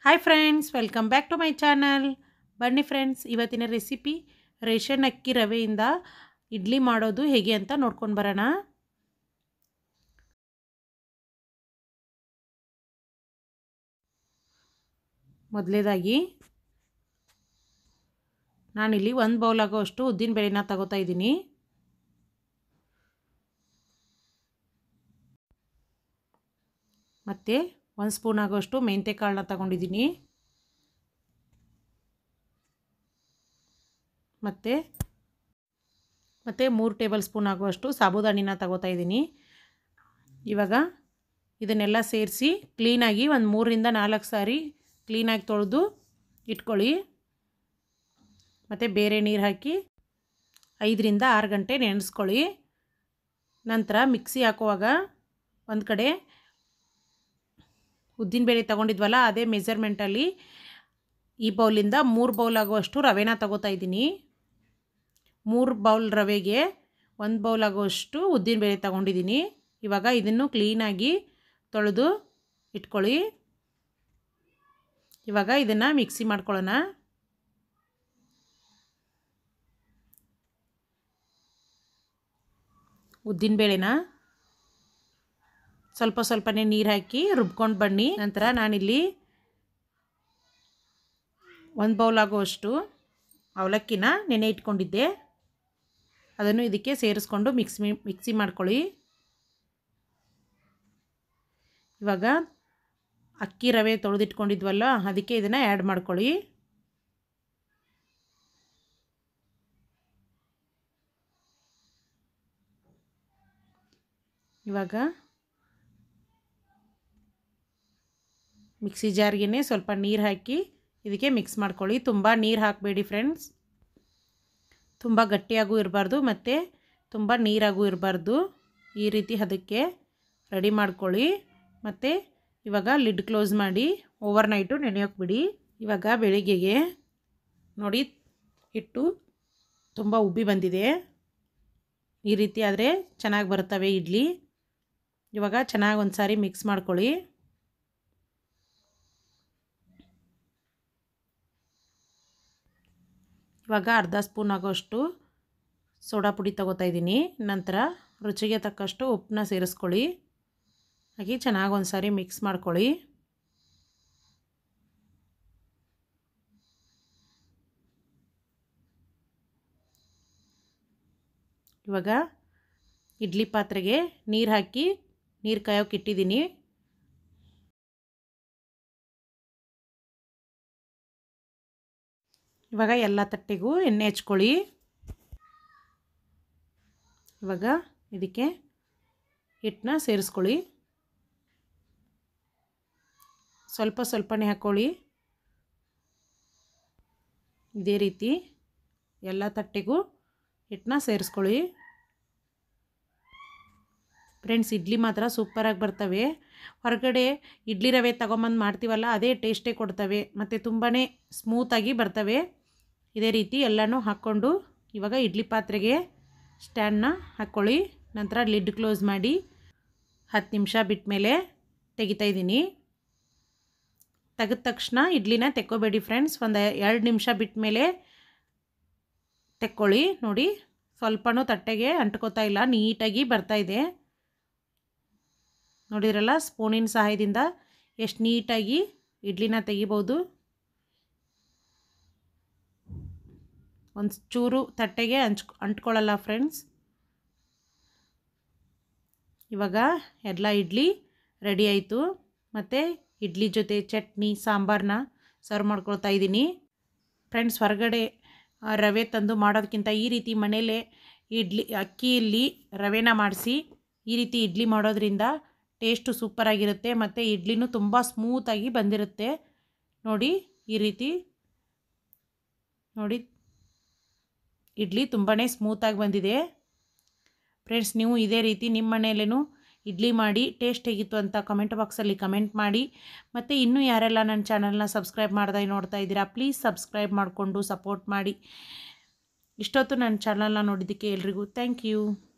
hi friends welcome back to my channel ಬನ್ನಿ friends ಇವತ್ತಿನ recipe ration ಅಕ್ಕಿ ರವೆಯಿಂದ ಇಡ್ಲಿ ಮಾಡೋದು ಹೇಗೆ ಅಂತ ನೋಡ್ಕೊಂಡು ಬರೋಣ ಮೊದಲೇದಾಗಿ ನಾನಿಲ್ಲಿ ಒಂದು ಬೌಲ್ ಆಗೋಷ್ಟು ಉದ್ದಿನ ಬೇಳೆನ ತಗೋತಾ ಇದ್ದೀನಿ ಮತ್ತು ಒಂದು ಸ್ಪೂನ್ ಆಗೋಷ್ಟು ಮೆಂತ್ಯ ಕಾಳನ್ನ ತಗೊಂಡಿದ್ದೀನಿ ಮತ್ತು ಮತ್ತು ಮೂರು ಟೇಬಲ್ ಸ್ಪೂನ್ ಆಗುವಷ್ಟು ಸಾಬುದಾನಿನ ತಗೋತಾ ಇದ್ದೀನಿ ಇವಾಗ ಇದನ್ನೆಲ್ಲ ಸೇರಿಸಿ ಕ್ಲೀನಾಗಿ ಒಂದು ಮೂರರಿಂದ ನಾಲ್ಕು ಸಾರಿ ಕ್ಲೀನಾಗಿ ತೊಳೆದು ಇಟ್ಕೊಳ್ಳಿ ಮತ್ತು ಬೇರೆ ನೀರು ಹಾಕಿ ಐದರಿಂದ ಆರು ಗಂಟೆ ನೆನೆಸ್ಕೊಳ್ಳಿ ನಂತರ ಮಿಕ್ಸಿ ಹಾಕುವಾಗ ಒಂದು ಕಡೆ ಉದ್ದಿನಬೇಳೆ ತೊಗೊಂಡಿದ್ವಲ್ಲ ಅದೇ ಮೆಜರ್ಮೆಂಟಲ್ಲಿ ಈ ಬೌಲಿಂದ ಮೂರು ಬೌಲ್ ಆಗುವಷ್ಟು ರವೆನ ತಗೋತಾ ಇದ್ದೀನಿ ಮೂರು ಬೌಲ್ ರವೆಗೆ ಒಂದು ಬೌಲ್ ಆಗುವಷ್ಟು ಉದ್ದಿನಬೇಳೆ ತಗೊಂಡಿದ್ದೀನಿ ಇವಾಗ ಇದನ್ನು ಕ್ಲೀನಾಗಿ ತೊಳೆದು ಇಟ್ಕೊಳ್ಳಿ ಇವಾಗ ಇದನ್ನು ಮಿಕ್ಸಿ ಮಾಡ್ಕೊಳ್ಳೋಣ ಉದ್ದಿನಬೇಳೆನ ಸ್ವಲ್ಪ ಸ್ವಲ್ಪನೇ ನೀರು ಹಾಕಿ ರುಬ್ಕೊಂಡು ಬನ್ನಿ ನಂತರ ನಾನಿಲ್ಲಿ ಒಂದು ಬೌಲ್ ಆಗುವಷ್ಟು ಅವಲಕ್ಕಿನ ನೆನೆ ಇಟ್ಕೊಂಡಿದ್ದೆ ಅದನ್ನು ಇದಕ್ಕೆ ಸೇರಿಸ್ಕೊಂಡು ಮಿಕ್ಸ್ ಮಿಕ್ಸಿ ಮಾಡ್ಕೊಳ್ಳಿ ಇವಾಗ ಅಕ್ಕಿ ರವೆ ತೊಳೆದಿಟ್ಕೊಂಡಿದ್ವಲ್ಲ ಅದಕ್ಕೆ ಇದನ್ನು ಆ್ಯಡ್ ಮಾಡ್ಕೊಳ್ಳಿ ಇವಾಗ ಮಿಕ್ಸಿ ಜಾರ್ಗೆ ಸ್ವಲ್ಪ ನೀರು ಹಾಕಿ ಇದಕ್ಕೆ ಮಿಕ್ಸ್ ಮಾಡ್ಕೊಳ್ಳಿ ತುಂಬ ನೀರು ಹಾಕಬೇಡಿ ಫ್ರೆಂಡ್ಸ್ ತುಂಬ ಗಟ್ಟಿಯಾಗೂ ಇರಬಾರ್ದು ಮತ್ತು ತುಂಬ ನೀರಾಗೂ ಇರಬಾರ್ದು ಈ ರೀತಿ ಅದಕ್ಕೆ ರೆಡಿ ಮಾಡ್ಕೊಳ್ಳಿ ಮತ್ತು ಇವಾಗ ಲಿಡ್ ಕ್ಲೋಸ್ ಮಾಡಿ ಓವರ್ ನೈಟು ನೆನೆಯೋಕೆ ಬಿಡಿ ಇವಾಗ ಬೆಳಿಗ್ಗೆಗೆ ನೋಡಿ ಹಿಟ್ಟು ತುಂಬ ಉಬ್ಬಿ ಬಂದಿದೆ ಈ ರೀತಿ ಆದರೆ ಚೆನ್ನಾಗಿ ಬರ್ತವೆ ಇಡ್ಲಿ ಇವಾಗ ಚೆನ್ನಾಗಿ ಒಂದು ಸಾರಿ ಮಿಕ್ಸ್ ಮಾಡ್ಕೊಳ್ಳಿ ಇವಾಗ ಅರ್ಧ ಸ್ಪೂನ್ ಆಗೋಷ್ಟು ಸೋಡಾ ಪುಡಿ ತಗೋತಾ ಇದ್ದೀನಿ ನಂತರ ರುಚಿಗೆ ತಕ್ಕಷ್ಟು ಉಪ್ಪನ್ನ ಸೇರಿಸ್ಕೊಳ್ಳಿ ಹಾಗೆ ಚೆನ್ನಾಗಿ ಒಂದು ಸಾರಿ ಮಿಕ್ಸ್ ಮಾಡ್ಕೊಳ್ಳಿ ಇವಾಗ ಇಡ್ಲಿ ಪಾತ್ರೆಗೆ ನೀರು ಹಾಕಿ ನೀರು ಕಾಯೋಕೆ ಇಟ್ಟಿದ್ದೀನಿ ಇವಾಗ ಎಲ್ಲ ತಟ್ಟೆಗೂ ಎಣ್ಣೆ ಹಚ್ಕೊಳ್ಳಿ ಇವಾಗ ಇದಕ್ಕೆ ಹಿಟ್ಟನ್ನ ಸೇರಿಸ್ಕೊಳ್ಳಿ ಸ್ವಲ್ಪ ಸ್ವಲ್ಪನೇ ಹಾಕ್ಕೊಳ್ಳಿ ಇದೇ ರೀತಿ ಎಲ್ಲ ತಟ್ಟೆಗೂ ಹಿಟ್ಟನ್ನ ಸೇರಿಸ್ಕೊಳ್ಳಿ ಫ್ರೆಂಡ್ಸ್ ಇಡ್ಲಿ ಮಾತ್ರ ಸೂಪರಾಗಿ ಬರ್ತವೆ ಹೊರಗಡೆ ಇಡ್ಲಿ ರವೆ ತಗೊಂಬಂದು ಮಾಡ್ತೀವಲ್ಲ ಅದೇ ಟೇಸ್ಟೇ ಕೊಡ್ತವೆ ಮತ್ತು ತುಂಬಾ ಸ್ಮೂತಾಗಿ ಬರ್ತವೆ ಇದೇ ರೀತಿ ಎಲ್ಲನೂ ಹಾಕ್ಕೊಂಡು ಇವಾಗ ಇಡ್ಲಿ ಪಾತ್ರೆಗೆ ಸ್ಟ್ಯಾಂಡನ್ನ ಹಾಕ್ಕೊಳ್ಳಿ ನಂತರ ಲಿಡ್ ಕ್ಲೋಸ್ ಮಾಡಿ ಹತ್ತು ನಿಮಿಷ ಬಿಟ್ಟ ಮೇಲೆ ತೆಗಿತಾ ಇದ್ದೀನಿ ತೆಗೆದ ತಕ್ಷಣ ಇಡ್ಲಿನ ತೆಕ್ಕೋಬೇಡಿ ಫ್ರೆಂಡ್ಸ್ ಒಂದು ಎರಡು ನಿಮಿಷ ಬಿಟ್ಟ ಮೇಲೆ ತೆಕ್ಕೊಳ್ಳಿ ನೋಡಿ ಸ್ವಲ್ಪನೂ ತಟ್ಟೆಗೆ ಅಂಟ್ಕೋತಾ ಇಲ್ಲ ನೀಟಾಗಿ ಬರ್ತಾಯಿದೆ ನೋಡಿದ್ರಲ್ಲ ಸ್ಪೂನಿನ ಸಹಾಯದಿಂದ ಎಷ್ಟು ನೀಟಾಗಿ ಇಡ್ಲಿನ ತೆಗಿಬೋದು ಒಂದು ಚೂರು ತಟ್ಟೆಗೆ ಹಂಚ್ ಅಂಟ್ಕೊಳ್ಳಲ್ಲ ಫ್ರೆಂಡ್ಸ್ ಇವಾಗ ಎಲ್ಲ ಇಡ್ಲಿ ರೆಡಿ ಆಯಿತು ಮತ್ತು ಇಡ್ಲಿ ಜೊತೆ ಚಟ್ನಿ ಸಾಂಬಾರನ್ನ ಸರ್ವ್ ಮಾಡ್ಕೊಳ್ತಾ ಇದ್ದೀನಿ ಫ್ರೆಂಡ್ಸ್ ಹೊರಗಡೆ ರವೆ ತಂದು ಮಾಡೋದಕ್ಕಿಂತ ಈ ರೀತಿ ಮನೇಲೇ ಇಡ್ಲಿ ಅಕ್ಕಿಯಲ್ಲಿ ರವೆನ ಮಾಡಿಸಿ ಈ ರೀತಿ ಇಡ್ಲಿ ಮಾಡೋದ್ರಿಂದ ಟೇಸ್ಟು ಸೂಪರಾಗಿರುತ್ತೆ ಮತ್ತು ಇಡ್ಲಿನೂ ತುಂಬ ಸ್ಮೂತಾಗಿ ಬಂದಿರುತ್ತೆ ನೋಡಿ ಈ ರೀತಿ ನೋಡಿ ಇಡ್ಲಿ ತುಂಬಾ ಸ್ಮೂತಾಗಿ ಬಂದಿದೆ ಫ್ರೆಂಡ್ಸ್ ನೀವು ಇದೇ ರೀತಿ ನಿಮ್ಮ ಮನೆಯಲ್ಲೂ ಇಡ್ಲಿ ಮಾಡಿ ಟೇಸ್ಟ್ ಹೇಗಿತ್ತು ಅಂತ ಕಮೆಂಟ್ ಬಾಕ್ಸಲ್ಲಿ ಕಮೆಂಟ್ ಮಾಡಿ ಮತ್ತು ಇನ್ನೂ ಯಾರೆಲ್ಲ ನನ್ನ ಚಾನಲ್ನ ಸಬ್ಸ್ಕ್ರೈಬ್ ಮಾಡ್ದೆ ನೋಡ್ತಾ ಇದ್ದೀರಾ ಪ್ಲೀಸ್ ಸಬ್ಸ್ಕ್ರೈಬ್ ಮಾಡಿಕೊಂಡು ಸಪೋರ್ಟ್ ಮಾಡಿ ಇಷ್ಟೊತ್ತು ನನ್ನ ಚಾನಲ್ನ ನೋಡಿದ್ದಕ್ಕೆ ಎಲ್ರಿಗೂ ಥ್ಯಾಂಕ್ ಯು